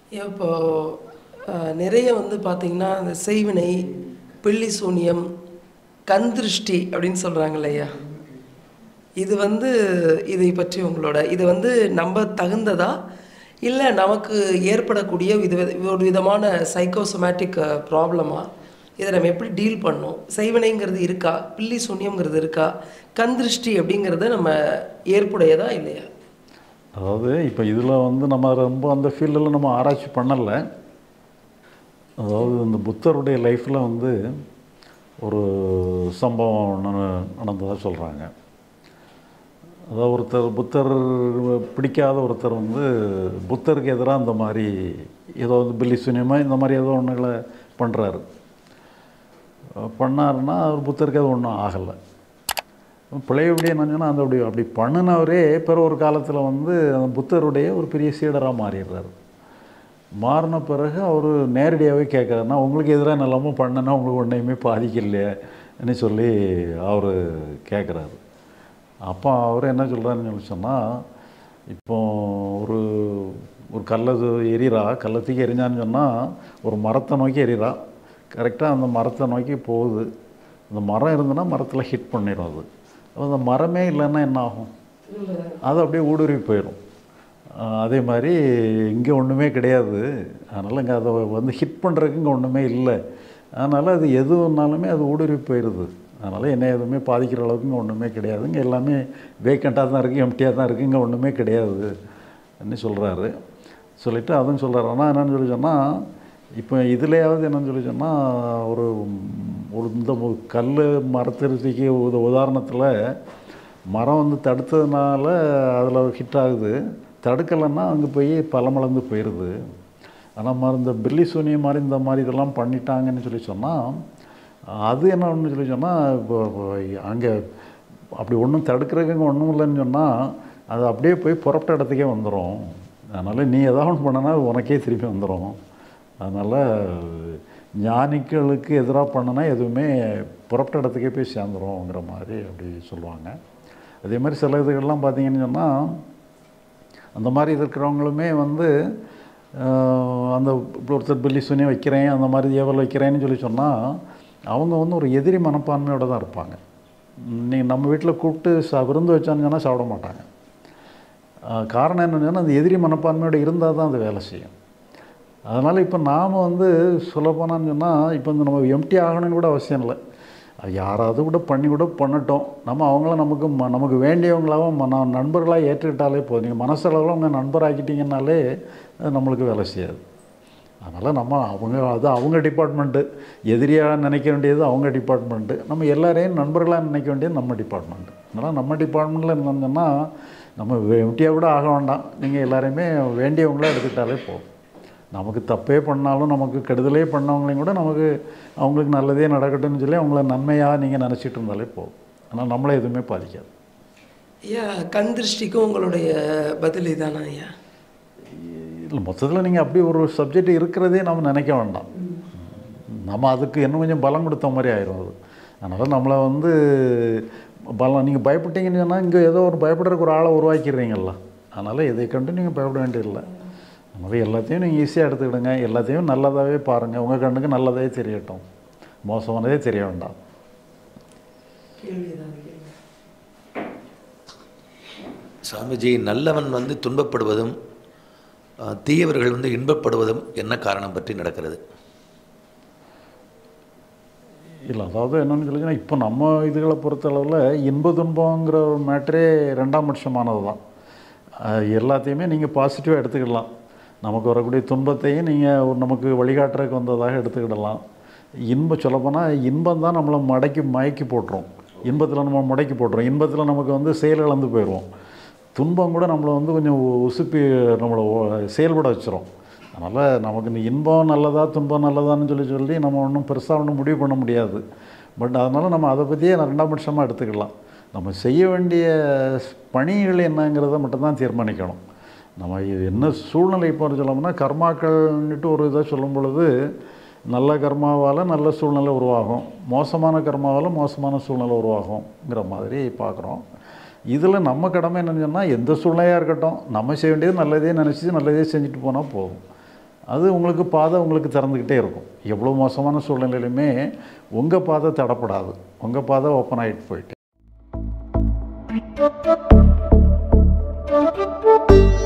இப்போ அஹ், நிறைய வந்து பார்த்தீங்கன்னா அந்த செய்வினை பில்லி சூனியம் கண் திருஷ்டி அப்படின்னு சொல்கிறாங்க இல்லையா இது வந்து இதை பற்றி உங்களோட இது வந்து நம்ப தகுந்ததா இல்லை நமக்கு ஏற்படக்கூடிய இது ஒரு விதமான சைக்கோசோமேட்டிக் ப்ராப்ளமா இதை நம்ம எப்படி டீல் பண்ணோம் செய்வினைங்கிறது இருக்கா பில்லி சூன்யம்ங்கிறது இருக்கா கண் திருஷ்டி அப்படிங்கிறது நம்ம ஏற்புடையதா இல்லையா அதாவது இப்போ இதில் வந்து நம்ம ரொம்ப அந்த ஃபீல்டில் நம்ம ஆராய்ச்சி பண்ணலை அதாவது இந்த புத்தருடைய லைஃப்பில் வந்து ஒரு சம்பவம் ஒன்று நடந்ததாக சொல்கிறாங்க அதாவது ஒருத்தர் புத்தர் பிடிக்காத ஒருத்தர் வந்து புத்தருக்கு எதிராக இந்த மாதிரி ஏதோ வந்து பில்லி சுனியமாக இந்த மாதிரி ஏதோ ஒன்றுகளை பண்ணுறாரு பண்ணாருன்னா அவர் புத்தருக்கு அது ஒன்றும் ஆகலை பிழையபடி என்னன்னா அந்த அப்படி அப்படி பண்ணினவரே பிற ஒரு காலத்தில் வந்து அந்த புத்தருடைய ஒரு பெரிய சீடராக மாறிடுறாரு மாறின பிறகு அவர் நேரடியாகவே கேட்குறாருன்னா உங்களுக்கு எதிராக நல்லாமோ பண்ணனா உங்களுக்கு ஒன்றையுமே பாதிக்கலையேன்னு சொல்லி அவர் கேட்குறாரு அப்போ அவர் என்ன சொல்கிறாருன்னு சொல்லி சொன்னால் இப்போ ஒரு ஒரு கல்லை எரிறா கல்லை தூக்கி எரிஞ்சான்னு சொன்னால் ஒரு மரத்தை நோக்கி எரிறா கரெக்டாக அந்த மரத்தை நோக்கி போகுது அந்த மரம் இருந்ததுன்னா மரத்தில் ஹிட் பண்ணிடும் அது அப்போ அந்த மரமே இல்லைன்னா என்ன ஆகும் அது அப்படியே ஊடுருவி போயிடும் ஆஹ் அதே மாதிரி இங்கே ஒன்றுமே கிடையாது அதனால் இங்கே அதை வந்து ஹிட் பண்ணுறதுக்கு இங்கே ஒன்றுமே இல்லை அதனால் அது எது ஒன்றாலுமே அது ஊடுருவி போயிடுது அதனால் என்ன எதுவுமே பாதிக்கிற அளவுக்கு இங்கே ஒன்றுமே கிடையாது இங்கே எல்லாமே வேக்கண்ட்டாக தான் இருக்குது எம்டியாக தான் இருக்குது இங்கே ஒன்றுமே கிடையாது அப்படின்னு சொல்கிறாரு சொல்லிவிட்டு அதுவும் சொல்கிறாரு ஆனால் என்னன்னு சொல்லி சொன்னால் இப்போ இதுலையாவது என்னன்னு சொல்லி சொன்னால் ஒரு ஒரு இந்த கல் மரத்திருத்திக்கு உத உதாரணத்தில் மரம் வந்து தடுத்ததுனால அதில் ஹிட் ஆகுது தடுக்கலைன்னா அங்கே போய் பலமளந்து போயிடுது ஆனால் மாதிரி இந்த பில்லி சூனியம் மாதிரி இந்த மாதிரி இதெல்லாம் பண்ணிட்டாங்கன்னு சொல்லி சொன்னால் அது என்ன ஒன்று சொல்லி சொன்னால் இப்போ அங்கே அப்படி ஒன்றும் தடுக்கிறதுக்கு ஒன்றும் இல்லைன்னு சொன்னால் அது அப்படியே போய் புறப்பட்ட இடத்துக்கே வந்துடும் அதனால் நீ ஏதாவது ஒன்று பண்ணனா அது உனக்கே திருப்பி வந்துடும் அதனால் ஞானிகளுக்கு எதிராக பண்ணனா எதுவுமே புறப்பட்ட இடத்துக்கே போய் சேர்ந்துரும்ங்கிற மாதிரி அப்படி சொல்லுவாங்க அதே மாதிரி சில இதுகள்லாம் பார்த்தீங்கன்னு சொன்னால் அந்த மாதிரி இருக்கிறவங்களுமே வந்து ஆஹ், அந்த இப்ப ஒருத்தர் பில்லி சுனி வைக்கிறேன் அந்த மாதிரி ஏவல் வைக்கிறேன்னு சொல்லி சொன்னால் அவங்க வந்து ஒரு எதிரி மனப்பான்மையோட தான் இருப்பாங்க நீ நம்ம வீட்டில் கூப்பிட்டு சா விருந்து வச்சான்னு சொன்னால் சாப்பிட மாட்டாங்க ஆஹ், காரணம் என்னன்னு சொன்னால் அந்த எதிரி மனப்பான்மையோட இருந்தால் தான் அது வேலை செய்யும் அதனால் இப்போ நாம் வந்து சொல்லப்போனான்னு சொன்னால் இப்போ இந்த நம்ம எம்டி ஆகணும்னு கூட அவசியம் இல்லை அது யாராவது கூட பண்ணி கூட பண்ணட்டும் நம்ம அவங்கள நமக்கு ம நமக்கு வேண்டியவங்களாகவும் ம- நான் நண்பர்களாக ஏற்றுக்கிட்டாலே போதும் நீங்கள் மனசளவில் அவங்க நண்பராக்கிட்டீங்கன்னாலே அது நம்மளுக்கு வேலை செய்யாது அதனால் நம்ம அவங்க அது அவங்க டிபார்ட்மெண்ட்டு எதிரியாக நினைக்க வேண்டியது அவங்க டிபார்ட்மெண்ட்டு நம்ம எல்லாரையும் நண்பர்களாக நினைக்க வேண்டியது நம்ம டிபார்ட்மெண்ட்டு அதனால் நம்ம டிபார்ட்மெண்ட்டில் இருந்தோம்னா நம்ம எம்டியாக கூட ஆக வேண்டாம் நீங்கள் எல்லாரையுமே வேண்டியவங்களா எடுத்துக்கிட்டாலே போதும் நமக்கு தப்பே பண்ணாலும் நமக்கு கெடுதலே பண்ணவங்களையும் கூட நமக்கு அவங்களுக்கு நல்லதே நடக்கட்டும்னு சொல்லி அவங்கள நன்மையாக நீங்கள் நினச்சிட்டு இருந்தாலே போதும் ஆனால் நம்மளை எதுவுமே பாதிக்காது ஐயா கண் திருஷ்டிக்கும் உங்களுடைய பதில் இதானா ஐயா இல்லை மொத்தத்தில் நீங்கள் அப்படி ஒரு சப்ஜெக்ட் இருக்கிறதே நம்ம நினைக்க வேண்டாம் நம்ம அதுக்கு இன்னும் கொஞ்சம் பலம் கொடுத்த மாதிரி ஆயிரும் அது அதனால் நம்மளை வந்து பலம் நீங்கள் பயப்பட்டீங்கன்னு சொன்னால் இங்கே ஏதோ ஒரு பயப்படுறதுக்கு ஒரு ஆளை உருவாக்கிடுறீங்கல்ல அதனால் எதை கண்டு நீங்கள் பயப்பட வேண்டியதில்லை அதனால் எல்லாத்தையும் நீங்கள் ஈஸியாக எடுத்துக்கிடுங்க எல்லாத்தையும் நல்லதாகவே பாருங்கள் உங்கள் கண்ணுக்கு நல்லதே தெரியட்டும் மோசமானதே தெரிய வேண்டாம் கேள்வி ஏதாவது கேளுங்க. சாமிஜி நல்லவன் வந்து துன்பப்படுவதும் அஹ், தீயவர்கள் வந்து இன்பப்படுவதும் என்ன காரணம் பற்றி நடக்கிறது இல்லை அதாவது என்னென்னு சொல்லிச்சுன்னா இப்போ நம்ம இதுகளை பொறுத்தளவில் இன்ப துன்பங்கிற ஒரு மேட்ரே ரெண்டாம் பட்சமானது தான் அஹ் எல்லாத்தையுமே நீங்கள் பாசிட்டிவாக எடுத்துக்கிடலாம் நமக்கு வரக்கூடிய துன்பத்தையும் நீங்கள் நமக்கு வழிகாட்டுறதுக்கு வந்ததாக எடுத்துக்கிடலாம் இன்பம் சொல்லப்போனால் இன்பம் தான் நம்மளை மடக்கி மயக்கி போட்டுரும் இன்பத்தில் நம்ம முடக்கி போட்டுரும் இன்பத்தில் நமக்கு வந்து செயல் இழந்து போயிடுவோம் துன்பம் கூட நம்மளை வந்து கொஞ்சம் உ- உசுப்பி நம்மளை ஓ- செயல்பட வச்சிரும் அதனால் நமக்கு இந்த இன்பம் நல்லதா துன்பம் நல்லதான்னு சொல்லி சொல்லி நம்ம ஒன்றும் பெருசாக ஒன்றும் முடிவு பண்ண முடியாது பட் அதனால் நம்ம அதை பற்றியே ரெண்டாம் பட்சமாக எடுத்துக்கலாம் நம்ம செய்ய வேண்டிய பணிகள் என்னங்கிறத மட்டும்தான் தீர்மானிக்கணும் நம்ம இது என்ன சூழ்நிலை இப்போ சொல்லணும்னா கர்மாக்கள்னுட்டு ஒரு இதை சொல்லும் பொழுது நல்ல கர்மாவால் நல்ல சூழ்நிலை உருவாகும் மோசமான கர்மாவால் மோசமான சூழ்நிலை உருவாகுங்கிற மாதிரி பார்க்குறோம் இதில் நம்ம கடமை என்னன்னு சொன்னால் எந்த சூழ்நிலையாக இருக்கட்டும் நம்ம செய்ய வேண்டியது நல்லதே நினச்சி நல்லதே செஞ்சுட்டு போனால் போதும் அது உங்களுக்கு பாதை உங்களுக்கு திறந்துக்கிட்டே இருக்கும் எவ்வளோ மோசமான சூழ்நிலையிலுமே உங்கள் பாதை தடப்படாது உங்கள் பாதை ஓப்பன் ஆகிட்டு போயிட்டு